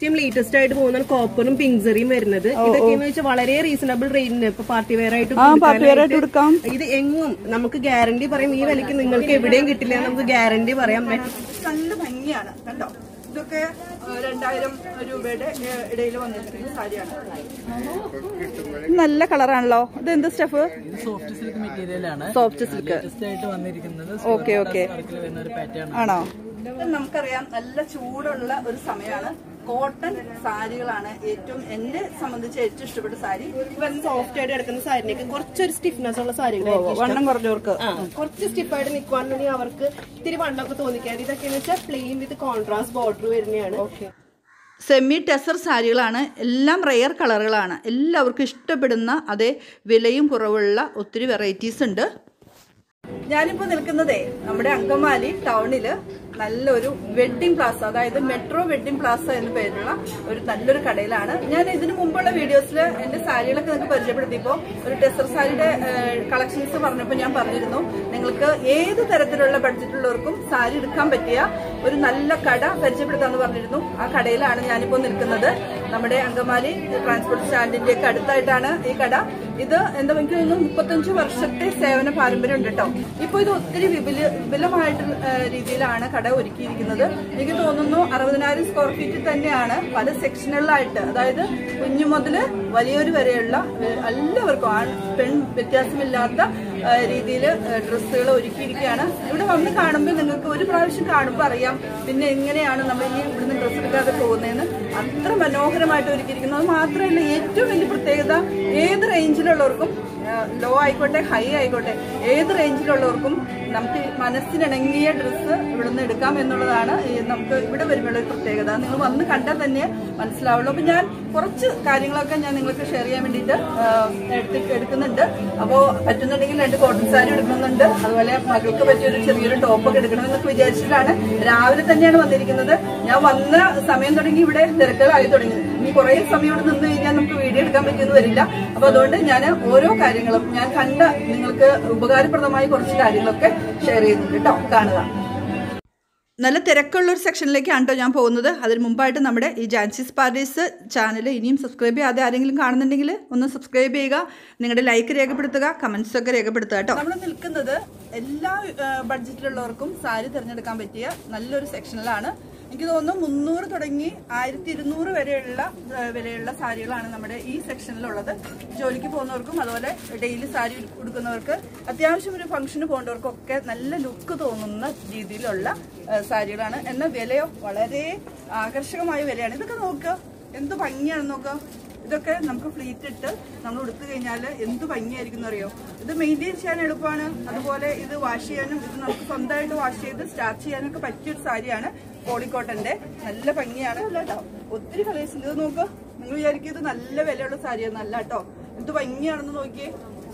ഏറ്റവും ലേറ്റസ്റ്റ് ആയിട്ട് പോകുന്ന കോപ്പറും പിങ്സറിയും വരുന്നത് ഇതൊക്കെയെന്ന് വെച്ചാൽ വളരെ റീസണബിൾ റേറ്റിന് ഇപ്പൊ പാർട്ടി വെയർ ആയിട്ട് ആ പാർട്ടി വെയർ ആയിട്ട് എടുക്കാം ഇത് എങ്ങും നമുക്ക് ഗ്യാരണ്ടി പറയും ഈ വിലക്ക് നിങ്ങൾക്ക് എവിടെയും കിട്ടില്ല എന്ന് നമുക്ക് ഗ്യാരണ്ടി പറയാം നല്ല ഭംഗിയാണ് കണ്ടോ ഇതൊക്കെ ആ, രണ്ടായിരം രൂപയുടെ ഇടയിൽ വന്നിരിക്കുന്ന സാരിയാണ് നല്ല കളറാണല്ലോ ഇത് എന്ത് സ്റ്റഫ് സോഫ്റ്റ് സിൽക്ക് മെറ്റീരിയൽ ആണ് സോഫ്റ്റ് സിൽക്ക് ലേറ്റസ്റ്റ് ആയിട്ട് വന്നിരിക്കുന്നത് ഓക്കെ ഓക്കെ വർക്കിൽ വരുന്ന ഒരു പാറ്റേൺ ആണോ നമുക്കറിയാം നല്ല ചൂടുള്ള ഒരു സമയമാണ് കോട്ടൺ സാരികളാണ് ഏറ്റവും എന്നെ സംബന്ധിച്ച് ഏറ്റവും ഇഷ്ടപ്പെട്ട സാരി സോഫ്റ്റ് ആയിട്ട് കിടക്കുന്ന സാരിനേക്ക് കുറച്ചൊരു സ്റ്റിഫ്നെസ് ഉള്ള സാരികളായിരിക്കും വണ്ണം കുറഞ്ഞവർക്ക് ആ, കുറച്ച് സ്റ്റിഫായിട്ട് നിൽക്കുവാണെങ്കിൽ അവർക്ക് ഇത്തിരി വണ്ണമൊക്കെ തോന്നിക്കാൻ ഇതൊക്കെയെന്ന് വെച്ചാൽ പ്ലെയിൻ വിത്ത് കോൺട്രാസ്റ്റ് ബോർഡർ വരുന്നതാണ് സെമി ടെസർ സാരികളാണ് എല്ലാം റെയർ കളറുകളാണ് എല്ലാവർക്കും ഇഷ്ടപ്പെടുന്ന അതേ വിലയും കുറവുള്ള ഒത്തിരി വെറൈറ്റീസ് ഉണ്ട് ഞാനിപ്പോ നിൽക്കുന്നതേ നമ്മുടെ അങ്കമാലി ടൗണില് നല്ലൊരു വെഡ്ഡിംഗ് പ്ലാസ അതായത് മെട്രോ വെഡ്ഡിംഗ് പ്ലാസ എന്ന പേരുള്ള ഒരു നല്ലൊരു കടയിലാണ് ഞാൻ ഇതിനു മുമ്പുള്ള വീഡിയോസിൽ എന്റെ സാരികളൊക്കെ നിങ്ങൾക്ക് പരിചയപ്പെടുത്തിയപ്പോൾ ഒരു ടെസർ സാരിയുടെ കളക്ഷൻസ് പറഞ്ഞപ്പോൾ ഞാൻ പറഞ്ഞിരുന്നു നിങ്ങൾക്ക് ഏത് തരത്തിലുള്ള ബഡ്ജറ്റുള്ളവർക്കും സാരി എടുക്കാൻ പറ്റിയ ഒരു നല്ല കട പരിചയപ്പെടുത്താന്ന് പറഞ്ഞിരുന്നു ആ കടയിലാണ് ഞാനിപ്പോൾ നിൽക്കുന്നത് നമ്മുടെ അങ്കമാലി ട്രാൻസ്പോർട്ട് സ്റ്റാൻഡിന്റെ ഒക്കെ അടുത്തായിട്ടാണ് ഈ കട ഇത് എന്താ എനിക്ക് തോന്നുന്നു മുപ്പത്തഞ്ച് വർഷത്തെ സേവന പാരമ്പര്യം ഉണ്ട് കേട്ടോ ഇപ്പൊ ഇത് ഒത്തിരി വിപുല വിപുലമായിട്ടുള്ള ആ, രീതിയിലാണ് കട ഒരുക്കിയിരിക്കുന്നത് എനിക്ക് തോന്നുന്നു അറുപതിനായിരം സ്ക്വയർ ഫീറ്റിൽ തന്നെയാണ് പല സെക്ഷനുകളിലായിട്ട് അതായത് കുഞ്ഞു മുതല് വലിയൊരു വരെയുള്ള ഏ, എല്ലാവർക്കും ആൺ പെൺ വ്യത്യാസമില്ലാത്ത രീതിയിൽ ഡ്രസ്സുകൾ ഒരുക്കിയിരിക്കുകയാണ് ഇവിടെ വന്ന് കാണുമ്പോൾ നിങ്ങൾക്ക് ഒരു പ്രാവശ്യം കാണുമ്പോൾ അറിയാം പിന്നെ എങ്ങനെയാണ് നമ്മൾ ഈ ഇവിടുന്ന് ഡ്രസ്സ് എടുക്കാതെ പോകുന്നതെന്ന് അത്ര മനോഹരമായിട്ട് ഒരുക്കിയിരിക്കുന്നു അത് മാത്രമല്ല ഏറ്റവും വലിയ പ്രത്യേകത ഏത് റേഞ്ചിലുള്ളവർക്കും ലോ ആയിക്കോട്ടെ ഹൈ ആയിക്കോട്ടെ ഏത് റേഞ്ചിലുള്ളവർക്കും നമുക്ക് മനസ്സിനിണങ്ങിയ ഡ്രസ്സ് ഇവിടുന്ന് എടുക്കാം എന്നുള്ളതാണ് ഈ നമുക്ക് ഇവിടെ വരുമ്പോഴുള്ള ഒരു പ്രത്യേകത നിങ്ങൾ വന്ന് കണ്ടാൽ തന്നെ മനസ്സിലാവുള്ളൂ അപ്പൊ ഞാൻ കുറച്ച് കാര്യങ്ങളൊക്കെ ഞാൻ നിങ്ങൾക്ക് ഷെയർ ചെയ്യാൻ വേണ്ടിയിട്ട് ആ, എടുത്ത് എടുക്കുന്നുണ്ട് അപ്പോൾ പറ്റുന്നുണ്ടെങ്കിൽ രണ്ട് കോട്ടൺ സാരി എടുക്കുന്നുണ്ട് അതുപോലെ മകൾക്ക് പറ്റിയൊരു ചെറിയൊരു ടോപ്പൊക്കെ എടുക്കണമെന്നൊക്കെ വിചാരിച്ചിട്ടാണ് രാവിലെ തന്നെയാണ് വന്നിരിക്കുന്നത് ഞാൻ വന്ന സമയം തുടങ്ങി ഇവിടെ തിരക്കുകളായി തുടങ്ങി ഇനി കുറെ സമയം ഇവിടെ നിന്ന് കഴിഞ്ഞാൽ നമുക്ക് വീഡിയോ എടുക്കാൻ പറ്റിയെന്ന് വരില്ല അപ്പൊ അതുകൊണ്ട് ഞാൻ ഓരോ കാര്യങ്ങളും ഞാൻ കണ്ട നിങ്ങൾക്ക് ഉപകാരപ്രദമായ കുറച്ച് കാര്യങ്ങളൊക്കെ ഷെയർ ചെയ്യുന്നുണ്ട് കേട്ടോ കാണുക നല്ല തിരക്കുള്ള ഒരു സെക്ഷനിലേക്കാണ് കേട്ടോ ഞാൻ പോകുന്നത് അതിന് മുമ്പായിട്ട് നമ്മുടെ ഈ ജാൻസിസ് പാരീസ് ചാനൽ ഇനിയും സബ്സ്ക്രൈബ് ചെയ്യാതെ ആരെങ്കിലും കാണുന്നുണ്ടെങ്കിൽ ഒന്ന് സബ്സ്ക്രൈബ് ചെയ്യുക നിങ്ങളുടെ ലൈക്ക് രേഖപ്പെടുത്തുക കമന്റ്സ് ഒക്കെ രേഖപ്പെടുത്തുക കേട്ടോ നമ്മൾ നിൽക്കുന്നത് എല്ലാ ബഡ്ജറ്റിലുള്ളവർക്കും സാരി തിരഞ്ഞെടുക്കാൻ പറ്റിയ നല്ലൊരു സെക്ഷനിലാണ് എനിക്ക് തോന്നുന്നു മുന്നൂറ് തുടങ്ങി ആയിരത്തി ഇരുന്നൂറ് വരെയുള്ള ആ, വിലയുള്ള സാരികളാണ് നമ്മുടെ ഈ സെക്ഷനിലുള്ളത് ജോലിക്ക് പോകുന്നവർക്കും അതുപോലെ ഡെയിലി സാരി ഉടുക്കുന്നവർക്ക് അത്യാവശ്യം ഒരു ഫംഗ്ഷന് പോകേണ്ടവർക്കൊക്കെ നല്ല ലുക്ക് തോന്നുന്ന രീതിയിലുള്ള ആ, സാരികളാണ് എന്നാൽ വിലയോ വളരെ ആകർഷകമായ വിലയാണ് ഇതൊക്കെ നോക്കുക എന്ത് ഭംഗിയാണെന്ന് നോക്കുക ഇതൊക്കെ നമുക്ക് ഫ്ലീറ്റ് ഇട്ട് നമ്മൾ ഉടുത്തു കഴിഞ്ഞാൽ എന്ത് ഭംഗിയായിരിക്കും എന്നറിയോ ഇത് മെയിൻറ്റെയിൻ ചെയ്യാൻ എളുപ്പമാണ് അതുപോലെ ഇത് വാഷ് ചെയ്യാനും ഇത് നമുക്ക് സ്വന്തമായിട്ട് വാഷ് ചെയ്ത് സ്റ്റാർച്ച് ചെയ്യാനൊക്കെ പറ്റിയൊരു സാരിയാണ് പോളിക്കോട്ടന്റെ നല്ല ഭംഗിയാണ് അല്ല കേട്ടോ ഒത്തിരി കളേഴ്സ് ഇത് നോക്കുക നിങ്ങൾ വിചാരിക്കും ഇത് നല്ല വിലയുള്ള സാരിയാണ് നല്ല കേട്ടോ എന്ത് ഭംഗിയാണെന്ന് നോക്കിയേ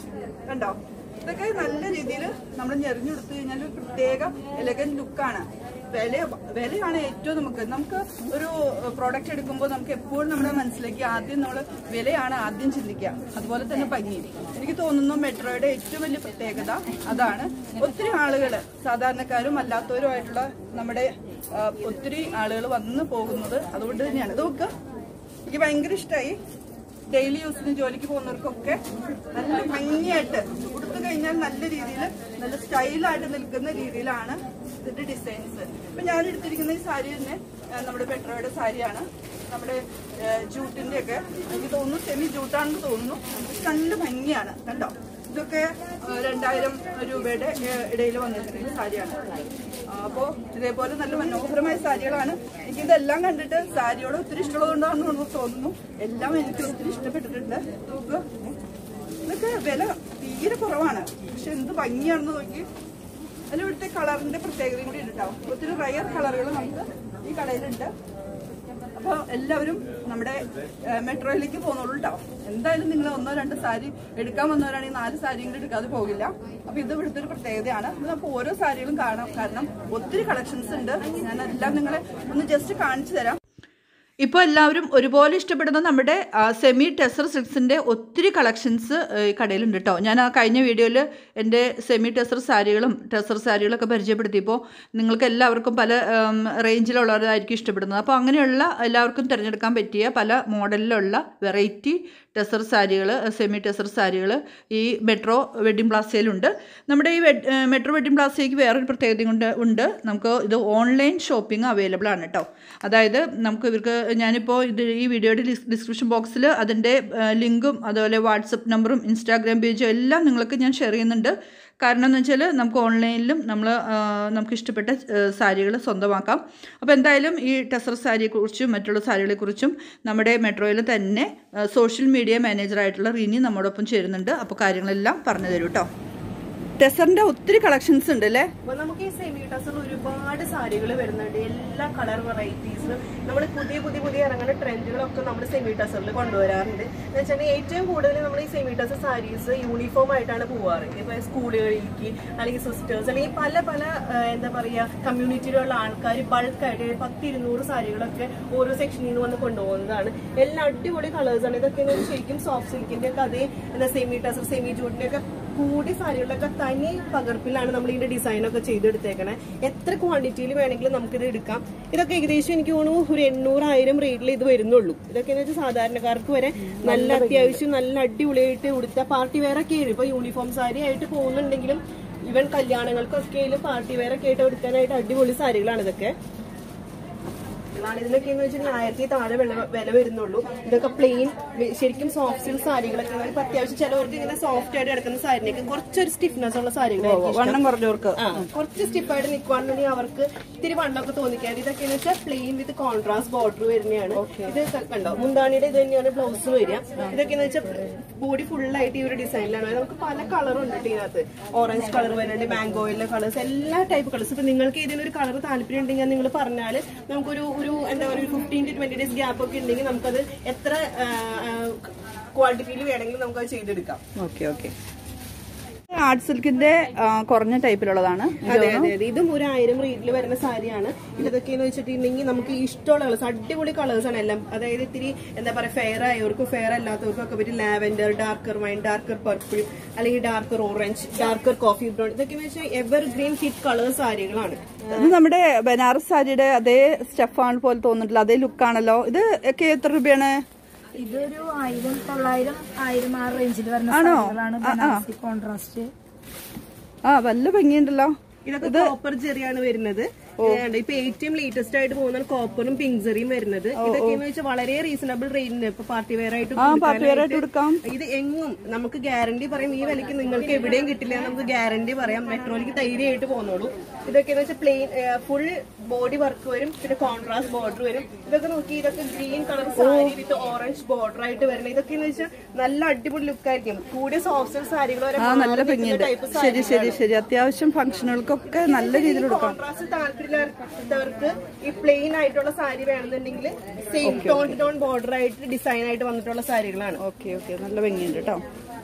കണ്ടോ ഇതൊക്കെ നല്ല രീതിയിൽ നമ്മൾ ഞെറിഞ്ഞെടുത്തു കഴിഞ്ഞാൽ ഒരു പ്രത്യേക എലഗൻ ലുക്കാണ് വില വിലയാണ് ഏറ്റവും നമുക്ക് നമുക്ക് ഒരു പ്രോഡക്റ്റ് എടുക്കുമ്പോൾ നമുക്ക് എപ്പോഴും നമ്മുടെ മനസ്സിലേക്ക് ആദ്യം നമ്മൾ വിലയാണ് ആദ്യം ചിന്തിക്കുക അതുപോലെ തന്നെ ഭംഗി എനിക്ക് തോന്നുന്നു മെട്രോയുടെ ഏറ്റവും വലിയ പ്രത്യേകത അതാണ് ഒത്തിരി ആളുകൾ സാധാരണക്കാരും അല്ലാത്തവരുമായിട്ടുള്ള നമ്മുടെ ആ, ഒത്തിരി ആളുകൾ വന്നു പോകുന്നത് അതുകൊണ്ട് തന്നെയാണ് ഇത് നോക്കുക എനിക്ക് ഭയങ്കര ഇഷ്ടമായി ഡെയിലി യൂസിന് ജോലിക്ക് പോകുന്നവർക്കൊക്കെ നല്ല ഭംഗിയായിട്ട് ഉടുത്തു കഴിഞ്ഞാൽ നല്ല രീതിയിൽ നല്ല സ്റ്റൈലായിട്ട് നിൽക്കുന്ന രീതിയിലാണ് ഇതിന്റെ ഡിസൈൻസ് ഇപ്പൊ ഞാൻ എടുത്തിരിക്കുന്ന ഈ സാരി തന്നെ ആ, നമ്മുടെ പെട്രോയുടെ സാരിയാണ് നമ്മുടെ ജൂട്ടിന്റെ ഒക്കെ എനിക്ക് തോന്നുന്നു സെമി ജൂട്ടാണെന്ന് തോന്നുന്നു പക്ഷെ നല്ല ഭംഗിയാണ് കണ്ടോ ഇതൊക്കെ ആ, രണ്ടായിരം രൂപയുടെ ഇടയിൽ വന്നിരിക്കുന്ന സാരിയാണ് ആ, അപ്പോ ഇതേപോലെ നല്ല മനോഹരമായ സാരികളാണ് എനിക്ക് ഇതെല്ലാം കണ്ടിട്ട് സാരിയോട് ഒത്തിരി ഇഷ്ടമുള്ളതുകൊണ്ടാണെന്ന് തോന്നുന്നു എല്ലാം എനിക്ക് ഒത്തിരി ഇഷ്ടപ്പെട്ടിട്ടുണ്ട് നോക്കുക ഇതൊക്കെ വില തീരെ കുറവാണ് പക്ഷെ എന്ത് ഭംഗിയാണെന്ന് നോക്കി അതിൽ ഇവിടുത്തെ കളറിന്റെ പ്രത്യേകതയും കൂടി ഉണ്ട് കേട്ടോ ഒത്തിരി റയർ കളറുകൾ നമുക്ക് ഈ കടയിലുണ്ട് അപ്പോൾ എല്ലാവരും നമ്മുടെ ഏഹ്, മെട്രോയിലേക്ക് പോകുന്നുള്ളൂ കേട്ടോ എന്തായാലും നിങ്ങൾ ഒന്നോ രണ്ടോ സാരി എടുക്കാൻ വന്നവരാണെങ്കിൽ നാല് സാരിയും കൂടി എടുക്കാതെ പോകില്ല അപ്പൊ ഇത് ഇവിടുത്തെ ഒരു പ്രത്യേകതയാണ് ഇത് നമുക്ക് ഓരോ സാരികളും കാണാം കാരണം ഒത്തിരി കളക്ഷൻസ് ഉണ്ട് ഞാൻ എല്ലാം നിങ്ങളെ ഒന്ന് ജസ്റ്റ് കാണിച്ചു തരാം ഇപ്പോൾ എല്ലാവരും ഒരുപോലെ ഇഷ്ടപ്പെടുന്ന നമ്മുടെ ആ, സെമി ടെസർ സിൽക്സിൻ്റെ ഒത്തിരി കളക്ഷൻസ് ഈ കടയിലുണ്ട് കേട്ടോ ഞാൻ ആ കഴിഞ്ഞ വീഡിയോയിൽ എൻ്റെ സെമി ടെസർ സാരികളും ടെസർ സാരികളൊക്കെ പരിചയപ്പെടുത്തിയപ്പോൾ നിങ്ങൾക്ക് എല്ലാവർക്കും പല ഉം, റേഞ്ചിലുള്ളവരായിരിക്കും ഇഷ്ടപ്പെടുന്നത് അപ്പോൾ അങ്ങനെയുള്ള എല്ലാവർക്കും തിരഞ്ഞെടുക്കാൻ പറ്റിയ പല മോഡലിലുള്ള വെറൈറ്റി ടെസർ സാരികൾ സെമി ടെസർ സാരികൾ ഈ മെട്രോ വെഡ്ഡിംഗ് പ്ലാസയിലുണ്ട് നമ്മുടെ ഈ വെഡ് മെട്രോ വെഡ്ഡിംഗ് പ്ലാസയ്ക്ക് വേറൊരു പ്രത്യേകത കൊണ്ട് ഉണ്ട് നമുക്ക് ഇത് ഓൺലൈൻ ഷോപ്പിംഗ് അവൈലബിൾ ആണ് കേട്ടോ അതായത് നമുക്ക് ഇവർക്ക് ഞാനിപ്പോൾ ഇത് ഈ വീഡിയോയുടെ ഡിസ്ക്രിപ്ഷൻ ബോക്സിൽ അതിൻ്റെ ലിങ്കും അതുപോലെ വാട്സപ്പ് നമ്പറും ഇൻസ്റ്റാഗ്രാം പേജും എല്ലാം നിങ്ങൾക്ക് ഞാൻ ഷെയർ ചെയ്യുന്നുണ്ട് കാരണം എന്ന് വെച്ചാൽ നമുക്ക് ഓൺലൈനിലും നമ്മൾ നമുക്ക് ഇഷ്ടപ്പെട്ട സാരികൾ സ്വന്തമാക്കാം അപ്പോൾ എന്തായാലും ഈ ടെസർ സാരിയെക്കുറിച്ചും മറ്റുള്ള സാരികളെക്കുറിച്ചും നമ്മുടെ മെട്രോയിൽ തന്നെ സോഷ്യൽ മീഡിയ മാനേജറായിട്ടുള്ള റീനി നമ്മോടൊപ്പം ചേരുന്നുണ്ട് അപ്പോൾ കാര്യങ്ങളെല്ലാം പറഞ്ഞു തരൂ കേട്ടോ ടെസറിൻ്റെ ഒത്തിരി കളക്ഷൻസ് ഉണ്ട് അല്ലേ അപ്പൊ നമുക്ക് ഈ സെമി ടസറിൽ ഒരുപാട് സാരികൾ വരുന്നുണ്ട് എല്ലാ കളർ വെറൈറ്റീസിലും നമ്മൾ പുതിയ പുതിയ പുതിയ ഇറങ്ങുന്ന ട്രെൻഡുകളൊക്കെ നമ്മൾ സെമി ടസറിൽ കൊണ്ടുവരാറുണ്ട് എന്ന് വെച്ചാൽ ഏറ്റവും കൂടുതൽ നമ്മൾ ഈ സെമി ടസർ സാരീസ് യൂണിഫോം ആയിട്ടാണ് പോവാറ് ഇപ്പൊ സ്കൂളുകളിലേക്ക് അല്ലെങ്കിൽ സിസ്റ്റേഴ്സ് അല്ലെങ്കിൽ പല പല ആ, എന്താ പറയാ കമ്മ്യൂണിറ്റിയിലുള്ള ആൾക്കാർ ബൾക്കായിട്ട് പത്ത് ഇരുന്നൂറ് സാരികളൊക്കെ ഓരോ സെക്ഷനിൽ നിന്ന് വന്ന് കൊണ്ടുപോകുന്നതാണ് എല്ലാം അടിപൊളി കളേഴ്സ് ആണ് ഇതൊക്കെ എന്ന് വെച്ചാൽ ശരിക്കും സോഫ്റ്റ് സിൽക്കിന്റെ ഒക്കെ അതേ എന്താ സെമി ടസർ സെമി ജൂട്ടിന്റെ ഒക്കെ കൂടി സാരികളിലൊക്കെ തനി പകർപ്പിലാണ് നമ്മൾ ഇതിന്റെ ഡിസൈൻ ഒക്കെ ചെയ്തെടുത്തേക്കണേ എത്ര ക്വാണ്ടിറ്റിയിൽ വേണമെങ്കിലും നമുക്കിത് എടുക്കാം ഇതൊക്കെ ഏകദേശം എനിക്ക് തോന്നുന്നു ഒരു എണ്ണൂറായിരം റേറ്റിൽ ഇത് വരുന്നുള്ളൂ ഇതൊക്കെ എന്ന് വെച്ചാൽ സാധാരണക്കാർക്ക് വരെ നല്ല അത്യാവശ്യം നല്ല അടിപൊളിയായിട്ട് ഉടുത്ത പാർട്ടി വെയർ ഒക്കെ ഇപ്പൊ യൂണിഫോം സാരി ആയിട്ട് പോകുന്നുണ്ടെങ്കിലും ഇവൻ കല്യാണങ്ങൾക്കൊക്കെ പാർട്ടി വെയർ ഒക്കെ ആയിട്ട് എടുക്കാനായിട്ട് അടിപൊളി സാരികളാണ് ഇതൊക്കെ ഇതാണ് ഇതിനൊക്കെ എന്ന് വെച്ചാൽ ആയിരത്തി താഴെ വില വില വരുന്നുള്ളൂ ഇതൊക്കെ പ്ലെയിൻ ശരിക്കും സോഫ്റ്റ് സിൽക്ക് സാരികളൊക്കെ ആണ്. ഇപ്പൊ അത്യാവശ്യം ചിലവർക്ക് ഇങ്ങനെ സോഫ്റ്റ് ആയിട്ട് കിടക്കുന്ന സാരിനൊക്കെ കുറച്ചൊരു സ്റ്റിഫ്നെസ് ഉള്ള സാരികളായിരിക്കും ഇഷ്ടം. വണ്ണം കുറഞ്ഞവർക്ക് ആ കുറച്ച് സ്റ്റിഫായിട്ട് നിൽക്കുവാണെന്നുണ്ടെങ്കിൽ അവർക്ക് ഇത്തിരി വണ്ണമൊക്കെ തോന്നിക്കാൻ ഇതൊക്കെ എന്ന് വെച്ചാൽ പ്ലെയിൻ വിത്ത് കോൺട്രാസ്റ്റ് ബോർഡർ വരുന്നതാണ് ഇത് ക- കണ്ടോ മുന്താണിയുടെ ഇത് തന്നെയാണ് ബ്ലൗസ് വരിക ഇതൊക്കെ എന്ന് വെച്ചാൽ ബോഡി ഫുള്ളായിട്ട് ഈ ഒരു ഡിസൈനിലാണ് നമുക്ക് പല കളറും ഉണ്ട് കേട്ടോ ഇതിനകത്ത് ഓറഞ്ച് കളർ വരുന്നുണ്ട് മാംഗോയിലെ കളേഴ്സ് എല്ലാ ടൈപ്പ് കളേഴ്സ് ഇപ്പൊ നിങ്ങൾക്ക് ഇതിനൊരു കളർ താല്പര്യം ഉണ്ടെങ്കിൽ നിങ്ങൾ പറഞ്ഞാൽ നമുക്കൊരു ഒരു എന്താ പറയുക fifteen to twenty days gap ഒക്കെ ഉണ്ടെങ്കിൽ നമുക്കത് എത്ര ക്വാണ്ടിറ്റിയിൽ വേണമെങ്കിലും നമുക്കത് ചെയ്തെടുക്കാം ഓക്കെ ഓക്കെ ആർട്ട് സിൽക്കിന്റെ കുറഞ്ഞ ടൈപ്പിലുള്ളതാണ് അതെ അതെ അതെ ഇതും ഒരു ആയിരം റേറ്റിൽ വരുന്ന സാരിയാണ് ഇതൊക്കെ എന്ന് വെച്ചിട്ടുണ്ടെങ്കിൽ നമുക്ക് ഇഷ്ടമുള്ള കളേഴ്സ് അടിപൊളി കളേഴ്സ് ആണ് എല്ലാം അതായത് ഇത്തിരി എന്താ പറയാ ഫെയർ ആയവർക്കും ഫെയർ അല്ലാത്തവർക്കും ഒക്കെ പറ്റി lavender darker wine darker purple അല്ലെങ്കിൽ darker orange darker coffee brown ഇതൊക്കെ എന്ന് വെച്ചാൽ എവർ ഗ്രീൻ ഹിറ്റ് കളർ സാരികളാണ് ഇത് നമ്മുടെ ബനാറസ് സാരിയുടെ അതേ സ്റ്റഫാണ് പോലെ തോന്നുന്നില്ല അതേ ലുക്കാണല്ലോ ഇത് ഒക്കെ എത്ര രൂപയാണ് ഇതൊരു ആയിരം തൊള്ളായിരം ആയിരം ആ റേഞ്ചിൽ വരുന്ന ആണോ? സാരികളാണ് ബനാറസി കോൺട്രാസ്റ്റ് ആ വല്ല ഭംഗിയുണ്ടല്ലോ ഇതൊക്കെ കോപ്പർ ജെറിയാണ് വരുന്നത് ഏതാണ്ട് ഇപ്പൊ ഏറ്റവും ലേറ്റസ്റ്റ് ആയിട്ട് പോകുന്ന കോപ്പറും പിങ്ക് ജെറിയും വരുന്നത് ഇതൊക്കെ എന്ന് വെച്ചാൽ വളരെ റീസണബിൾ റേറ്റിന് ഇപ്പൊ പാർട്ടി വെയർ ആയിട്ട് പാർട്ടി വെയർ ആയിട്ട് കൊടുക്കാനായിട്ട് എടുക്കാം ഇത് എങ്ങും നമുക്ക് ഗ്യാരണ്ടി പറയും ഈ വിലയ്ക്ക് നിങ്ങൾക്ക് എവിടെയും കിട്ടില്ല എന്ന് നമുക്ക് ഗ്യാരണ്ടി പറയാം മെട്രോയിലേക്ക് ധൈര്യമായിട്ട് പോകുന്നുള്ളൂ ഇതൊക്കെ എന്ന് വെച്ചാൽ പ്ലെയിൻ ഫുൾ ബോഡി വർക്ക് വരും പിന്നെ കോൺട്രാസ്റ്റ് ബോർഡർ വരും ഇതൊക്കെ നോക്കി ഇതൊക്കെ green colour sari with orange border ആയിട്ട് വരുന്നത് ഇതൊക്കെ എന്ന് വെച്ചാൽ നല്ല അടിപൊളി ലുക്ക് ആയിരിക്കും കൂടിയ സോഫ്റ്റ് സാരികൾ വരെ ആ നല്ല ഭംഗിയുണ്ട് ശരി ശരി ശരി അത്യാവശ്യം ഫംഗ്ഷനുകൾക്കൊക്കെ നല്ല രീതിയിൽ എടുക്കാം കോൺട്രാസ്റ്റ് താല്പര്യമില്ലാത്തവർക്ക് ഈ പ്ലെയിൻ ആയിട്ടുള്ള സാരി വേണമെന്നുണ്ടെങ്കിൽ സെയിം ടോൺ ടോൺ ബോർഡർ ആയിട്ട് ഡിസൈൻ ആയിട്ട് വന്നിട്ടുള്ള സാരികളാണ് ഓക്കെ ഓക്കെ നല്ല ഭംഗിയുണ്ട് കേട്ടോ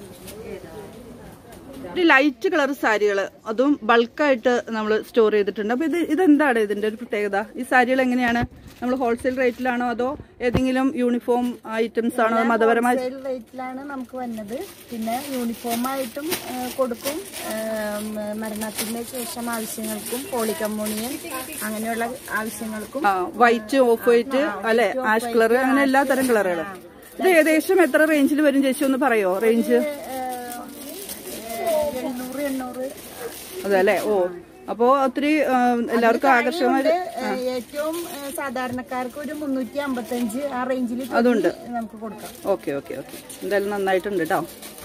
ഒരു ലൈറ്റ് കളർ സാരികൾ അതും ബൾക്കായിട്ട് നമ്മൾ സ്റ്റോർ ചെയ്തിട്ടുണ്ട് അപ്പോൾ ഇത് ഇതെന്താണ് ഇതിന്റെ ഒരു പ്രത്യേകത ഈ സാരികൾ എങ്ങനെയാണ് നമ്മൾ ഹോൾസെയിൽ റേറ്റിലാണോ അതോ ഏതെങ്കിലും യൂണിഫോം ഐറ്റംസ് ആണോ മതപരമായ ഹോൾസെയിൽ റേറ്റിലാണ് നമുക്ക് വന്നത് പിന്നെ യൂണിഫോം ആയിട്ടും ആ, കൊടുക്കും ആ, മ- മരണത്തിന് ശേഷം ആവശ്യങ്ങൾക്കും പോളികമ്മോണിയൻ അങ്ങനെയുള്ള ആവശ്യങ്ങൾക്കും ആ വൈറ്റ് ഓഫ് വൈറ്റ് അല്ലെ ആഷ് കളർ അങ്ങനെ എല്ലാ തരം കളറുകളും ഇത് ഏകദേശം എത്ര റേഞ്ചിൽ വരും ചേച്ചി ഒന്ന് പറയോ റേഞ്ച് ആ, എണ്ണൂറ് എണ്ണൂറ് അതെ അല്ലേ ഓ അപ്പോ ഒത്തിരി ആ, എല്ലാവർക്കും ആകർഷകമായ ഉണ്ട്. ആ, ഏറ്റവും ആ, സാധാരണക്കാർക്ക് ഒരു മുന്നൂറ്റി അമ്പത്തഞ്ച് ആ റേഞ്ചിൽ അതുണ്ട്. നമുക്ക് കൊടുക്കാം ഓക്കെ ഓക്കെ ഓക്കെ എന്തായാലും നന്നായിട്ടുണ്ട് കേട്ടോ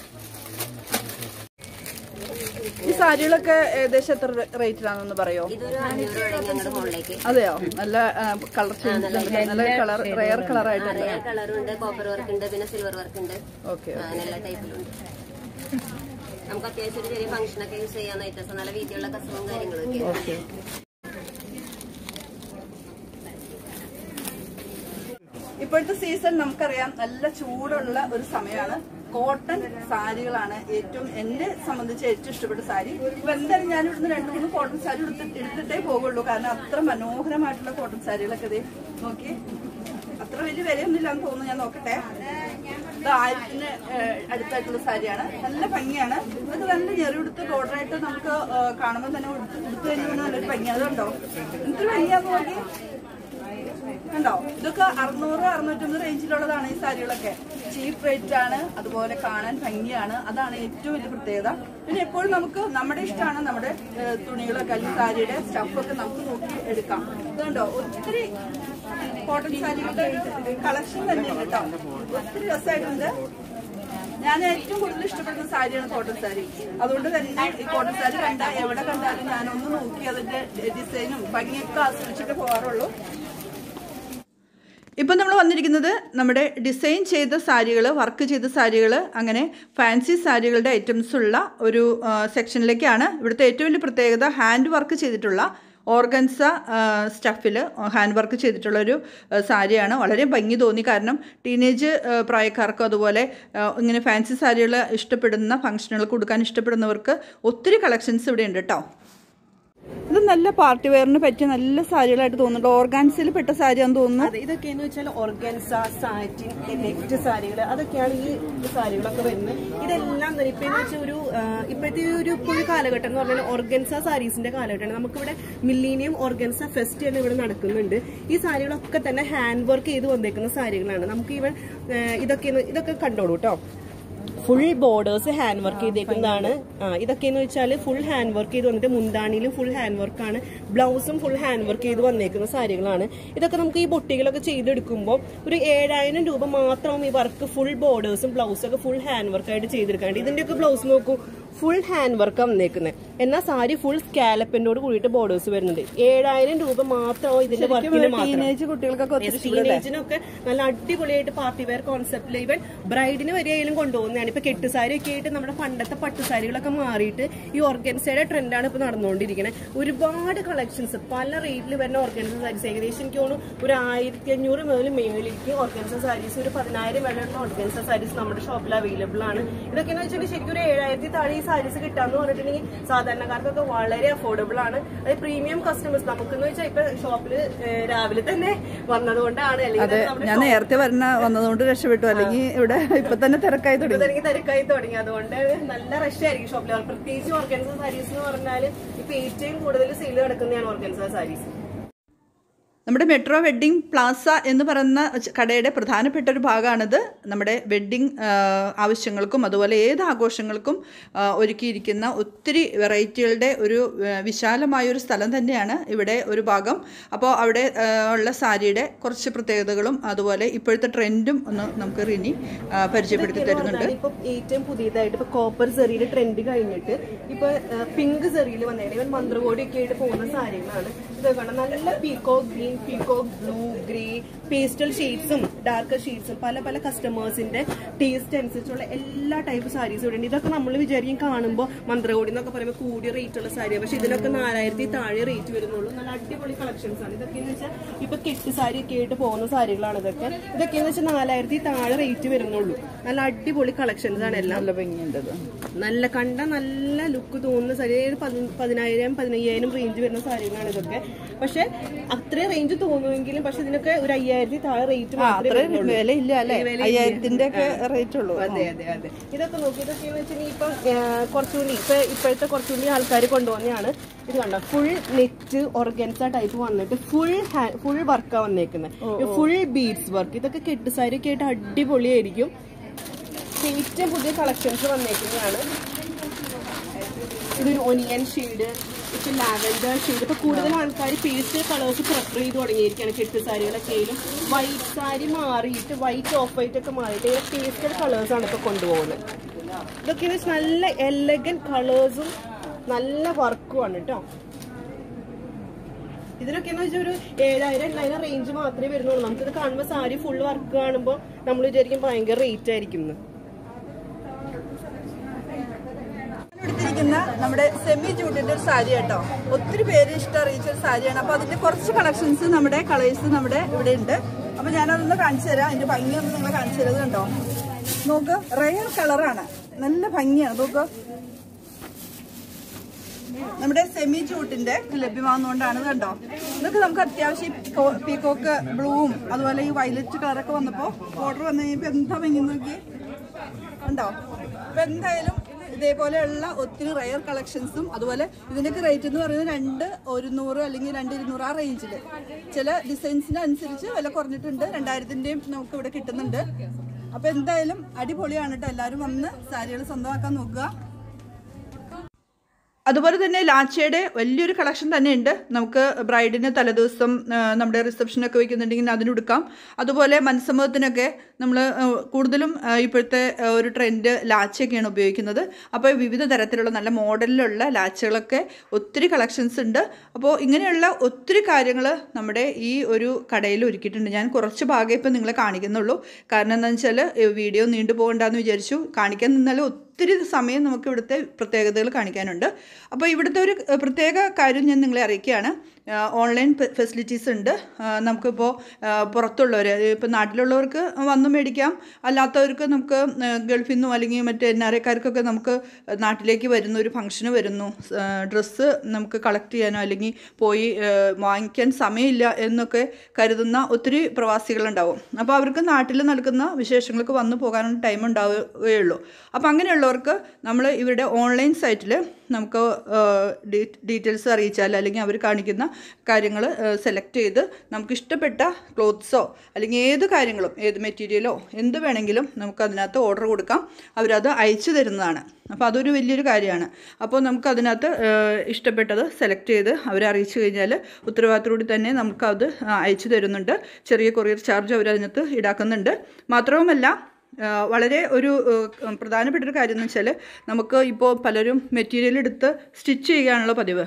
ഈ സാരികളൊക്കെ ഏകദേശം എത്ര റേറ്റിലാണെന്ന് പറയോ അതെയോ നല്ല കളർ ചേഞ്ച് നല്ല കളർ റെയർ കളർ ആയിട്ടുണ്ട് കളറുണ്ട് കോപ്പർ വർക്ക് ഉണ്ട് പിന്നെ സിൽവർ വർക്ക് ഉണ്ട് ഓക്കെ അങ്ങനെ എല്ലാ ടൈപ്പിലുണ്ട് നമുക്ക് അത്യാവശ്യം ഒരു ചെറിയ ഫംഗ്ഷൻ ഒക്കെ യൂസ് ചെയ്യാൻ ഐറ്റംസ് നല്ല വീതിയുള്ള കസവും കാര്യങ്ങളൊക്കെ ഓക്കെ ഇപ്പോഴത്തെ സീസൺ നമുക്കറിയാം നല്ല ചൂടുള്ള ഒരു സമയമാണ് കോട്ടൺ സാരികളാണ് ഏറ്റവും എന്നെ സംബന്ധിച്ച് ഏറ്റവും ഇഷ്ടപ്പെട്ട സാരി ഇപ്പൊ എന്തായാലും ഞാൻ ഇവിടുന്ന് രണ്ട് മൂന്ന് കോട്ടൺ സാരി എടുത്തിട്ട് എടുത്തിട്ടേ പോകുള്ളൂ കാരണം അത്ര മനോഹരമായിട്ടുള്ള കോട്ടൺ സാരികളൊക്കെ ഇതേ നോക്കി അത്ര അത്ര വലിയ വിലയൊന്നും ഇല്ലാന്ന് തോന്നുന്നു ഞാൻ നോക്കട്ടെ ഇത് ആയിരത്തിന് ഏഹ്, അടുത്തായിട്ടുള്ള സാരിയാണ് നല്ല ഭംഗിയാണ് ഇത് നല്ല ഞെറിയെടുത്ത് ബോർഡറായിട്ട് നമുക്ക് ഏഹ്, കാണുമ്പോൾ തന്നെ ഉടുത്ത് ഉടുത്ത് കഴിഞ്ഞാൽ നല്ലൊരു ഭംഗിയാണ് അതുണ്ടോ എന്തൊരു ഭംഗിയാന്ന് നോക്കി കണ്ടോ ഇതൊക്കെ അറുന്നൂറ് അറുന്നൂറ്റമ്പത് റേഞ്ചിലുള്ളതാണ് ഈ സാരികളൊക്കെ ചീപ്പ് റേറ്റ് ആണ് അതുപോലെ കാണാൻ ഭംഗിയാണ് അതാണ് ഏറ്റവും വലിയ പ്രത്യേകത പിന്നെ എപ്പോഴും നമുക്ക് നമ്മുടെ ഇഷ്ടമാണ് നമ്മുടെ ഏഹ്, തുണികളൊക്കെ അല്ലെങ്കിൽ സാരിയുടെ സ്റ്റഫൊക്കെ നമുക്ക് നോക്കി എടുക്കാം ഇതുണ്ടോ ഒത്തിരി കോട്ടൺ സാരികളുടെ കളക്ഷൻ തന്നെ ഉണ്ട് കേട്ടോ ഒത്തിരി രസമായിട്ടുണ്ട് ഞാൻ ഏറ്റവും കൂടുതൽ ഇഷ്ടപ്പെടുന്ന സാരിയാണ് കോട്ടൺ സാരി അതുകൊണ്ട് തന്നെ ഈ കോട്ടൺ സാരി കണ്ട എവിടെ കണ്ടാലും ഞാനൊന്ന് നോക്കി അതിന്റെ ഡിസൈനും ഭംഗിയൊക്കെ ആസ്വദിച്ചിട്ട് പോകാറുള്ളൂ ഇപ്പം നമ്മൾ വന്നിരിക്കുന്നത് നമ്മുടെ ഡിസൈൻ ചെയ്ത സാരികൾ വർക്ക് ചെയ്ത സാരികൾ അങ്ങനെ ഫാൻസി സാരികളുടെ ഐറ്റംസ് ഉള്ള ഒരു ആ, സെക്ഷനിലേക്കാണ് ഇവിടുത്തെ ഏറ്റവും വലിയ പ്രത്യേകത ഹാൻഡ് വർക്ക് ചെയ്തിട്ടുള്ള ഓർഗൻസ സ്റ്റഫിൽ ഹാൻഡ് വർക്ക് ചെയ്തിട്ടുള്ള ഒരു ആ, സാരിയാണ് വളരെ ഭംഗി തോന്നി കാരണം ടീനേജ് ആ, പ്രായക്കാർക്കും അതുപോലെ ആ, ഇങ്ങനെ ഫാൻസി സാരികൾ ഇഷ്ടപ്പെടുന്ന ഫംഗ്ഷനുകൾ കൊടുക്കാൻ ഇഷ്ടപ്പെടുന്നവർക്ക് ഒത്തിരി കളക്ഷൻസ് ഇവിടെ ഉണ്ട് കേട്ടോ ഇത് നല്ല പാർട്ടി വെയറിന് പറ്റിയ നല്ല സാരികളായിട്ട് തോന്നുന്നുണ്ട് ഓർഗാൻസിൽ പെട്ട സാരിയാന്ന് തോന്നുന്നു അതെ ഇതൊക്കെയെന്ന് വെച്ചാൽ ഓർഗൻസ സാറ്റിൻ നെറ്റ് സാരികൾ അതൊക്കെയാണ് ഈ സാരികളൊക്കെ വരുന്നത് ഇതെല്ലാം തന്നെ ഇപ്പൊ എന്ന് വെച്ചാൽ ഒരു ആ, ഇപ്പോഴത്തെ ഈ ഒരു ഇപ്പോൾ ഒരു കാലഘട്ടം എന്ന് പറഞ്ഞാൽ ഓർഗൻസ സാരീസിന്റെ കാലഘട്ടമാണ് നമുക്കിവിടെ മില്ലീനിയം ഓർഗൻസ ഫെസ്റ്റ് തന്നെ ഇവിടെ നടക്കുന്നുണ്ട് ഈ സാരികളൊക്കെ തന്നെ ഹാൻഡ് വർക്ക് ചെയ്ത് വന്നേക്കുന്ന സാരികളാണ് നമുക്ക് ഇവൻ ഇതൊക്കെ ഇതൊക്കെ കണ്ടോളൂ കേട്ടോ ഫുൾ ബോർഡേഴ്സ് ഹാൻഡ് വർക്ക് ചെയ്തേക്കുന്നതാണ് ആ ഇതൊക്കെയെന്ന് വെച്ചാൽ ഫുൾ ഹാൻഡ് വർക്ക് ചെയ്ത് വന്നിട്ട് മുന്താണിയിലും ഫുൾ ഹാൻഡ് വർക്കാണ് ബ്ലൗസും ഫുൾ ഹാൻഡ് വർക്ക് ചെയ്ത് വന്നേക്കുന്ന സാരികളാണ് ഇതൊക്കെ നമുക്ക് ഈ ബൊട്ടികളൊക്കെ ചെയ്തെടുക്കുമ്പോൾ ഒരു ഏഴായിരം രൂപ മാത്രം ഈ വർക്ക് ഫുൾ ബോർഡേഴ്സും ബ്ലൗസും ഒക്കെ ഫുൾ ഹാൻഡ് വർക്കായിട്ട് ചെയ്തെടുക്കാണ്ട് ഇതിന്റെയൊക്കെ ബ്ലൗസ് നോക്കൂ ഫുൾ ഹാൻഡ് വർക്ക് വന്നേക്കുന്നത് എന്നാൽ സാരി ഫുൾ സ്കാലപ്പിനോട് കൂടിയിട്ട് ബോർഡേഴ്സ് വരുന്നുണ്ട് ഏഴായിരം രൂപ മാത്രം ഇതിന്റെ വർക്കിന് മാത്രം ടീനേജ് കുട്ടികൾക്കൊക്കെ ഒത്തിരി ഇഷ്ടപ്പെടും ടീനേജിനൊക്കെ നല്ല അടിപൊളിയായിട്ട് പാർട്ടി വെയർ കോൺസെപ്റ്റിൽ ഇവൻ ബ്രൈഡിന് വരെയായാലും കൊണ്ടുപോകുന്നതാണ് ഇപ്പൊ കെട്ടുസാരി ഒക്കെ ആയിട്ട് നമ്മുടെ പണ്ടത്തെ പട്ടുസാരികളൊക്കെ മാറിയിട്ട് ഈ ഓർഗൻസയുടെ ട്രെൻഡാണ് ഇപ്പൊ നടന്നുകൊണ്ടിരിക്കുന്നത് ഒരുപാട് കളക്ഷൻസ് പല റേറ്റിൽ വരുന്ന ഓർഗൻസ സാരീസ് ഏകദേശം എനിക്ക് തോന്നുന്നു ഒരു ആയിരത്തി അഞ്ഞൂറ് മുതൽ മേളിലേക്ക് ഓർഗൻസ സാരീസ് ഒരു പതിനായിരം വരെയുള്ള ഓർഗൻസ സാരീസ് നമ്മുടെ ഷോപ്പിൽ അവൈലബിൾ ആണ് ഇതൊക്കെ എന്ന് വെച്ചാൽ ശരിക്കും ഒരു ഏഴായിരത്തി താഴെ ഈ സാരീസ് കിട്ടാന്ന് പറഞ്ഞിട്ടുണ്ടെങ്കിൽ സാധാരണക്കാർക്കൊക്കെ വളരെ അഫോർഡബിൾ ആണ് അത് പ്രീമിയം കസ്റ്റമേഴ്സ് നമുക്കെന്ന് വെച്ചാൽ ഇപ്പൊ ഷോപ്പിൽ രാവിലെ തന്നെ വന്നതുകൊണ്ടാണ് അല്ലെങ്കിൽ അതെ തന്നെ നമ്മുടെ ഞാൻ നേരത്തെ വരണ വന്നതുകൊണ്ട് രക്ഷപ്പെട്ടു അല്ലെങ്കിൽ ഇവിടെ ഇപ്പൊ തന്നെ തിരക്കായി തുടങ്ങി തുടങ്ങി തിരക്കായി തുടങ്ങി അതുകൊണ്ട് നല്ല റഷ് ആയിരിക്കും ഷോപ്പിൽ പ്രത്യേകിച്ച് ഓർഗൻസ സാരീസ് എന്ന് പറഞ്ഞാൽ ഇപ്പൊ ഏറ്റവും കൂടുതൽ സെയിൽ നടക്കുന്നതാണ് ഓർഗൻസ സാരീസ് നമ്മുടെ മെട്രോ വെഡ്ഡിംഗ് പ്ലാസ എന്ന് പറയുന്ന ച- കടയുടെ പ്രധാനപ്പെട്ട ഒരു ഭാഗമാണിത് നമ്മുടെ വെഡ്ഡിംഗ് ആവശ്യങ്ങൾക്കും അതുപോലെ ഏത് ആഘോഷങ്ങൾക്കും ആ, ഒരുക്കിയിരിക്കുന്ന ഒത്തിരി വെറൈറ്റികളുടെ ഒരു ആ, വിശാലമായ ഒരു സ്ഥലം തന്നെയാണ് ഇവിടെ ഒരു ഭാഗം അപ്പോൾ അവിടെ ആ, ഉള്ള സാരിയുടെ കുറച്ച് പ്രത്യേകതകളും അതുപോലെ ഇപ്പോഴത്തെ ട്രെൻഡും ഒന്ന് നമുക്ക് റിനി ആ, പരിചയപ്പെടുത്തി തരുന്നുണ്ട് ഇപ്പൊ ഏറ്റവും പുതിയതായിട്ട് ഇപ്പൊ കോപ്പർ സെറിയുടെ ട്രെൻഡ് കഴിഞ്ഞിട്ട് ഇപ്പൊ പിങ്ക് സെറിയിൽ വന്നേനെ ഇവൻ മന്ത്രകോടി ഒക്കെ ആയിട്ട് പോകുന്ന സാരികളാണ് ഇത് കണ്ട നല്ല peacock green peacock blue grey pastel ഷെയ്ഡ്സും ഡാർക്ക് ഷെയ്ഡ്സും പല പല കസ്റ്റമേഴ്സിന്റെ ടേസ്റ്റ് അനുസരിച്ചുള്ള എല്ലാ ടൈപ്പ് സാരീസും ഇവിടെ ഉണ്ട് ഇതൊക്കെ നമ്മൾ വിചാരിക്കും കാണുമ്പോൾ മന്ത്രകോടി എന്നൊക്കെ പറയുമ്പോൾ കൂടിയ റേറ്റ് ഉള്ള സാരിയാണ് പക്ഷെ ഇതിനൊക്കെ നാലായിരത്തി താഴെ റേറ്റ് വരുന്നുള്ളൂ നല്ല അടിപൊളി കളക്ഷൻസ് ആണ് ഇതൊക്കെ എന്ന് വെച്ചാൽ ഇപ്പൊ കെട്ട് സാരി ഒക്കെ ആയിട്ട് പോകുന്ന സാരികളാണ് ഇതൊക്കെ ഇതൊക്കെ എന്ന് വെച്ചാൽ നാലായിരത്തി താഴെ റേറ്റ് വരുന്നുള്ളൂ നല്ല അടിപൊളി കളക്ഷൻസ് ആണ് എല്ലാം നല്ല ഭംഗിയുണ്ട് ഇത്. നല്ല കണ്ട നല്ല ലുക്ക് തോന്നുന്ന സാരി ഒരു പതി- പതിനായിരം പതിനയ്യായിരം റേഞ്ച് വരുന്ന സാരികളാണ് ഇതൊക്കെ പക്ഷെ അത്രയും റേഞ്ച് തോന്നുമെങ്കിലും പക്ഷെ ഇതിനൊക്കെ ഒരു അയ്യായിരത്തി താഴെ റേറ്റ് ആ അത്രയും വിലയില്ല അല്ലേ വിലയില്ല. അയ്യായിരത്തിന്റെ ഒക്കെ റേറ്റ് ഉള്ളൂ അതെ അതെ അതെ ഇതൊക്കെ നോക്കി ഇതൊക്കെ എന്ന് വെച്ചാൽ ഇപ്പം ആ, കുറച്ചുകൂടി ഇപ്പൊ ഇപ്പോഴത്തെ കുറച്ചുകൂടി ആൾക്കാർ കൊണ്ടുപോകുന്നതാണ് ഇത് കണ്ടോ ഫുൾ നെറ്റ് ഓർഗൻസ ടൈപ്പ് വന്നിട്ട് ഫുൾ ഫുൾ വർക്കാ വന്നേക്കുന്നത് ഫുൾ ബീഡ്സ് വർക്ക് ഇതൊക്കെ കെട്ട് സാരി ഒക്കെ ആയിട്ട് അടിപൊളിയായിരിക്കും ഏറ്റവും പുതിയ കളക്ഷൻസ് വന്നേക്കുന്നതാണ് ഇതൊരു ഒനിയൻ ഷെയ്ഡ് ഇപ്പൊ ലാവൻഡർ ഷെയ്ഡ് ഇപ്പൊ കൂടുതൽ ആൾക്കാർ പേസ്റ്റൽ കളേഴ്സ് പ്രിഫർ ചെയ്ത് തുടങ്ങിയിരിക്കുകയാണ് കെട്ട് സാരികളൊക്കെ ആയാലും വൈറ്റ് സാരി മാറിയിട്ട് വൈറ്റ് ഓഫ് വൈറ്റ് ഒക്കെ മാറിയിട്ട് ഇങ്ങനെ പേസ്റ്റൽ കളേഴ്സ് ആണ് ഇപ്പൊ കൊണ്ടുപോകുന്നത് ഇതൊക്കെ എന്ന് വെച്ചാൽ നല്ല എലഗൻ കളേഴ്സും നല്ല വർക്കും ആണ് കേട്ടോ ഇതിനൊക്കെ എന്ന് വെച്ചാൽ ഒരു ഏഴായിരം എണ്ണായിരം റേഞ്ച് മാത്രമേ വരുന്നുള്ളൂ നമുക്കിത് കാണുമ്പോൾ സാരി ഫുൾ വർക്ക് കാണുമ്പോൾ നമ്മൾ വിചാരിക്കും ഭയങ്കര റേറ്റ് ആയിരിക്കും എന്ന്. എടുത്തിരിക്കുന്ന നമ്മുടെ സെമി ജൂട്ടിന്റെ ഒരു സാരി കേട്ടോ ഒത്തിരി പേര് ഇഷ്ടം അറിയിച്ച ഒരു സാരിയാണ് അപ്പൊ അതിന്റെ കുറച്ച് കളക്ഷൻസ് നമ്മുടെ കളേഴ്സ് നമ്മുടെ ഇവിടെ ഉണ്ട് അപ്പൊ ഞാനതൊന്ന് കാണിച്ചു തരാം അതിന്റെ ഭംഗി ഒന്ന് നിങ്ങളെ കാണിച്ചു തരുന്നത് കണ്ടോ നോക്ക് റയർ കളറാണ് നല്ല ഭംഗിയാണ് നോക്ക് നമ്മുടെ സെമി ജൂട്ടിന്റെ ലഭ്യമാകുന്നതുകൊണ്ടാണ് ഇത് കണ്ടോ ഇതൊക്കെ നമുക്ക് അത്യാവശ്യം ഈ പീക്കോ- പീക്കോക്ക് ബ്ലൂവും അതുപോലെ ഈ വയലറ്റ് കളറൊക്കെ വന്നപ്പോ ഓർഡർ വന്നു കഴിഞ്ഞപ്പോ എന്താ ഭംഗി നോക്കി ഉണ്ടോ അപ്പൊ എന്തായാലും ഇതേപോലെയുള്ള ഒത്തിരി റയർ കളക്ഷൻസും അതുപോലെ ഇതിന്റെയൊക്കെ റേറ്റ് എന്ന് പറയുന്നത് രണ്ട് ഒരുന്നൂറ് അല്ലെങ്കിൽ രണ്ട് ഇരുന്നൂറ് ആ റേഞ്ചിൽ ചില ഡിസൈൻസിന് അനുസരിച്ച് വില കുറഞ്ഞിട്ടുണ്ട് രണ്ടായിരത്തിന്റെയും നമുക്ക് ഇവിടെ കിട്ടുന്നുണ്ട് അപ്പൊ എന്തായാലും അടിപൊളിയാണ് കേട്ടോ എല്ലാവരും വന്ന് സാരികൾ സ്വന്തമാക്കാൻ നോക്കുക അതുപോലെ തന്നെ ലാച്ചയുടെ വലിയൊരു കളക്ഷൻ തന്നെയുണ്ട് നമുക്ക് ബ്രൈഡിന് തലേദിവസം ആ, നമ്മുടെ റിസപ്ഷനൊക്കെ വയ്ക്കുന്നുണ്ടെങ്കിൽ അതിനെടുക്കാം അതുപോലെ മനസ്സമ്മതത്തിനൊക്കെ നമ്മൾ കൂടുതലും ആ, ഇപ്പോഴത്തെ ആ, ഒരു ട്രെൻഡ് ലാച്ചയൊക്കെയാണ് ഉപയോഗിക്കുന്നത് അപ്പോൾ വിവിധ തരത്തിലുള്ള നല്ല മോഡലിലുള്ള ലാച്ചകളൊക്കെ ഒത്തിരി കളക്ഷൻസ് ഉണ്ട് അപ്പോൾ ഇങ്ങനെയുള്ള ഒത്തിരി കാര്യങ്ങൾ നമ്മുടെ ഈ ഒരു കടയിൽ ഒരുക്കിയിട്ടുണ്ട് ഞാൻ കുറച്ച് ഭാഗം ഇപ്പം നിങ്ങളെ കാണിക്കുന്നുള്ളൂ കാരണം എന്താണെന്ന് വെച്ചാൽ വീഡിയോ നീണ്ടു പോകണ്ടെന്ന് വിചാരിച്ചു കാണിക്കാൻ നിന്നാൽ ഒത്തിരി സമയം നമുക്ക് ഇവിടുത്തെ പ്രത്യേകതകൾ കാണിക്കാനുണ്ട് അപ്പോൾ ഇവിടുത്തെ ഒരു ഏഹ്, പ്രത്യേക കാര്യം ഞാൻ നിങ്ങളെ അറിയിക്കുകയാണ് ഓൺലൈൻ ഫെസിലിറ്റീസ് ഉണ്ട് ആ, നമുക്കിപ്പോൾ ആ, പുറത്തുള്ളവർ ഇപ്പോൾ നാട്ടിലുള്ളവർക്ക് വന്ന് മേടിക്കാം അല്ലാത്തവർക്ക് നമുക്ക് ആ, ഗൾഫിൽ നിന്നും അല്ലെങ്കിൽ മറ്റ് എൻ ആർ ഐക്കാർക്കൊക്കെ നമുക്ക് നാട്ടിലേക്ക് വരുന്ന ഒരു ഫംഗ്ഷന് വരുന്നു ഡ്രസ്സ് നമുക്ക് കളക്ട് ചെയ്യാനോ അല്ലെങ്കിൽ പോയി ആ, വാങ്ങിക്കാൻ സമയമില്ല എന്നൊക്കെ കരുതുന്ന ഒത്തിരി പ്രവാസികളുണ്ടാവും അപ്പോൾ അവർക്ക് നാട്ടിൽ നടക്കുന്ന വിശേഷങ്ങൾക്ക് വന്നു പോകാനുള്ള ടൈം ഉണ്ടാവുകയുള്ളൂ അപ്പോൾ അങ്ങനെയുള്ളവർക്ക് നമ്മൾ ഇവരുടെ ഓൺലൈൻ സൈറ്റിൽ നമുക്ക് ഡീറ്റെയിൽസ് അറിയിച്ചാൽ അല്ലെങ്കിൽ അവർ കാണിക്കുന്ന കാര്യങ്ങൾ സെലക്ട് ചെയ്ത് നമുക്ക് ഇഷ്ടപ്പെട്ട ക്ലോത്ത്സോ അല്ലെങ്കിൽ ഏത് കാര്യങ്ങളും ഏത് മെറ്റീരിയലോ എന്ത് വേണമെങ്കിലും നമുക്ക് അതിനകത്ത് ഓർഡർ കൊടുക്കാം അവരത് അയച്ചു തരുന്നതാണ് അപ്പോൾ അതൊരു വലിയൊരു കാര്യമാണ് അപ്പോൾ നമുക്ക് അതിനകത്ത് ഏഹ്, ഇഷ്ടപ്പെട്ടത് സെലക്ട് ചെയ്ത് അവരെ അറിയിച്ചു കഴിഞ്ഞാൽ ഉത്തരവാദിത്തോടെ തന്നെ നമുക്കത് അയച്ചു തരുന്നുണ്ട് ചെറിയ കൊറിയർ ചാർജ് അവർ അതിനകത്ത് ഈടാക്കുന്നുണ്ട് മാത്രവുമല്ല ആ, വളരെ ഒരു ഏഹ്, പ്രധാനപ്പെട്ട ഒരു കാര്യം എന്ന് വെച്ചാൽ നമുക്ക് ഇപ്പോൾ പലരും മെറ്റീരിയൽ എടുത്ത് സ്റ്റിച്ച് ചെയ്യാനുള്ള പതിവ്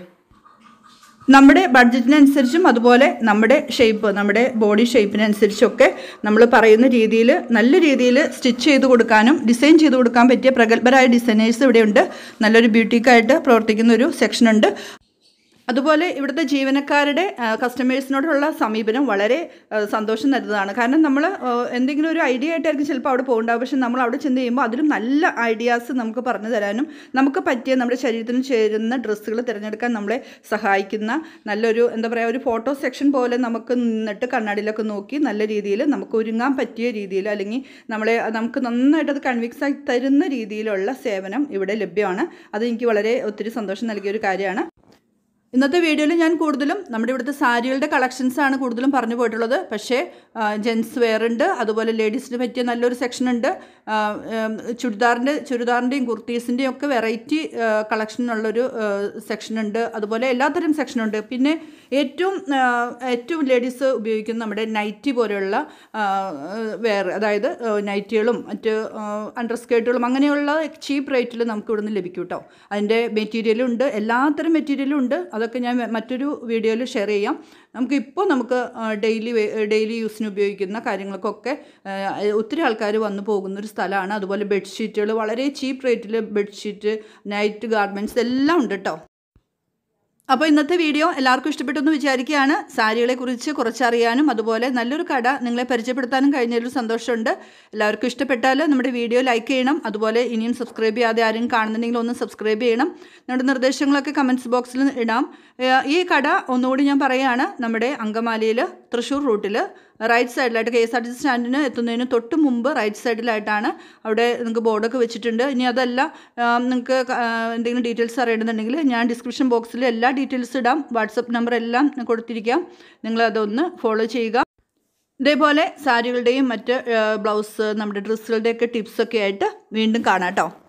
നമ്മുടെ ബഡ്ജറ്റിനനുസരിച്ചും അതുപോലെ നമ്മുടെ ഷേപ്പ് നമ്മുടെ ബോഡി ഷേപ്പിനനുസരിച്ചൊക്കെ നമ്മൾ പറയുന്ന രീതിയിൽ നല്ല രീതിയിൽ സ്റ്റിച്ച് ചെയ്ത് കൊടുക്കാനും ഡിസൈൻ ചെയ്ത് കൊടുക്കാൻ പറ്റിയ പ്രഗത്ഭരായ ഡിസൈനേഴ്സ് ഇവിടെയുണ്ട് നല്ലൊരു ബ്യൂട്ടിക്കായിട്ട് പ്രവർത്തിക്കുന്ന ഒരു സെക്ഷനുണ്ട് അതുപോലെ ഇവിടുത്തെ ജീവനക്കാരുടെ ആ, കസ്റ്റമേഴ്സിനോടുള്ള സമീപനം വളരെ ആ, സന്തോഷം തരുന്നതാണ് കാരണം നമ്മൾ ആ, എന്തെങ്കിലും ഒരു ഐഡിയ ആയിട്ടായിരിക്കും ചിലപ്പോൾ അവിടെ പോകണ്ടാവും പക്ഷെ നമ്മൾ അവിടെ ചെന്ന് കഴിയുമ്പോൾ അതിലും നല്ല ഐഡിയാസ് നമുക്ക് പറഞ്ഞു തരാനും നമുക്ക് പറ്റിയ നമ്മുടെ ശരീരത്തിന് ചേരുന്ന ഡ്രസ്സുകൾ തിരഞ്ഞെടുക്കാൻ നമ്മളെ സഹായിക്കുന്ന നല്ലൊരു എന്താ പറയുക ഒരു ഫോട്ടോ സെക്ഷൻ പോലെ നമുക്ക് നിന്നിട്ട് കണ്ണാടിയിലൊക്കെ നോക്കി നല്ല രീതിയിൽ നമുക്ക് ഒരുങ്ങാൻ പറ്റിയ രീതിയിൽ അല്ലെങ്കിൽ നമ്മളെ നമുക്ക് നന്നായിട്ട് അത് കൺവിക്സ് ആയി തരുന്ന രീതിയിലുള്ള സേവനം ഇവിടെ ലഭ്യമാണ് അത് എനിക്ക് വളരെ ഒത്തിരി സന്തോഷം നൽകിയ ഒരു കാര്യമാണ് ഇന്നത്തെ വീഡിയോയിൽ ഞാൻ കൂടുതലും നമ്മുടെ ഇവിടുത്തെ സാരികളുടെ കളക്ഷൻസ് ആണ് കൂടുതലും പറഞ്ഞു പോയിട്ടുള്ളത് പക്ഷേ ജെൻസ് വെയർ ഉണ്ട് അതുപോലെ ലേഡീസിന് പറ്റിയ നല്ലൊരു സെക്ഷൻ ഉണ്ട് ആ, ഉം, ചുരിദാറിൻ്റെ ചുരിദാറിൻ്റെയും കുർത്തീസിൻ്റെയും ഒക്കെ വെറൈറ്റി കളക്ഷനുള്ളൊരു സെക്ഷൻ ഉണ്ട് അതുപോലെ എല്ലാത്തരം സെക്ഷനുണ്ട് പിന്നെ ഏറ്റവും ആ, ഏറ്റവും ലേഡീസ് ഉപയോഗിക്കുന്ന നമ്മുടെ നൈറ്റി പോലെയുള്ള വെയർ അതായത് ആ, നൈറ്റികളും മറ്റ് അണ്ടർ സ്കേർട്ടുകളും അങ്ങനെയുള്ള ചീപ്പ് റേറ്റിൽ നമുക്ക് ഇവിടുന്ന് ലഭിക്കും കേട്ടോ അതിൻ്റെ മെറ്റീരിയലും ഉണ്ട് എല്ലാത്തരം മെറ്റീരിയലും ഉണ്ട് അതൊക്കെ ഞാൻ മറ്റൊരു വീഡിയോയിൽ ഷെയർ ചെയ്യാം നമുക്ക് ഇപ്പോൾ നമുക്ക് ഡെയിലി ഡെയിലി യൂസിന് ഉപയോഗിക്കുന്ന കാര്യങ്ങൾക്കൊക്കെ ആ, ഒത്തിരി ആൾക്കാർ വന്നു പോകുന്ന ഒരു സ്ഥലമാണ് അതുപോലെ ബെഡ്ഷീറ്റുകൾ വളരെ ചീപ്പ് റേറ്റിൽ ബെഡ്ഷീറ്റ് നൈറ്റ് ഗാർമെൻറ്റ്സ് എല്ലാം ഉണ്ട് കേട്ടോ അപ്പോൾ ഇന്നത്തെ വീഡിയോ എല്ലാവർക്കും ഇഷ്ടപ്പെട്ടെന്ന് വിചാരിക്കുകയാണ് സാരികളെ കുറിച്ച് കുറച്ചറിയാനും അതുപോലെ നല്ലൊരു കട നിങ്ങളെ പരിചയപ്പെടുത്താനും കഴിഞ്ഞൊരു സന്തോഷമുണ്ട് എല്ലാവർക്കും ഇഷ്ടപ്പെട്ടാൽ നമ്മുടെ വീഡിയോ ലൈക്ക് ചെയ്യണം അതുപോലെ ഇനിയും സബ്സ്ക്രൈബ് ചെയ്യാതെ ആരും കാണുന്നുണ്ടെങ്കിൽ ഒന്ന് സബ്സ്ക്രൈബ് ചെയ്യണം നമ്മുടെ നിർദ്ദേശങ്ങളൊക്കെ കമൻറ്റ്സ് ബോക്സിൽ ഇടാം ഏഹ് ഈ കട ഒന്നുകൂടി ഞാൻ പറയുകയാണ് നമ്മുടെ അങ്കമാലിയിൽ തൃശ്ശൂർ റൂട്ടിൽ റൈറ്റ് സൈഡിലായിട്ട് K S R T C സ്റ്റാൻഡിന് എത്തുന്നതിന് തൊട്ട് മുമ്പ് റൈറ്റ് സൈഡിലായിട്ടാണ് അവിടെ നിങ്ങൾക്ക് ബോർഡൊക്കെ വെച്ചിട്ടുണ്ട് ഇനി അതല്ല നിങ്ങൾക്ക് എന്തെങ്കിലും ഡീറ്റെയിൽസ് അറിയണമെന്നുണ്ടെങ്കിൽ ഞാൻ ഡിസ്ക്രിപ്ഷൻ ബോക്സിൽ എല്ലാ ഡീറ്റെയിൽസ് ഇടാം വാട്സപ്പ് നമ്പർ എല്ലാം കൊടുത്തിരിക്കാം നിങ്ങളതൊന്ന് ഫോളോ ചെയ്യുക ഇതേപോലെ സാരികളുടെയും മറ്റ് ബ്ലൗസ് നമ്മുടെ ഡ്രസ്സുകളുടെയൊക്കെ ടിപ്സൊക്കെ ആയിട്ട് വീണ്ടും കാണാം കേട്ടോ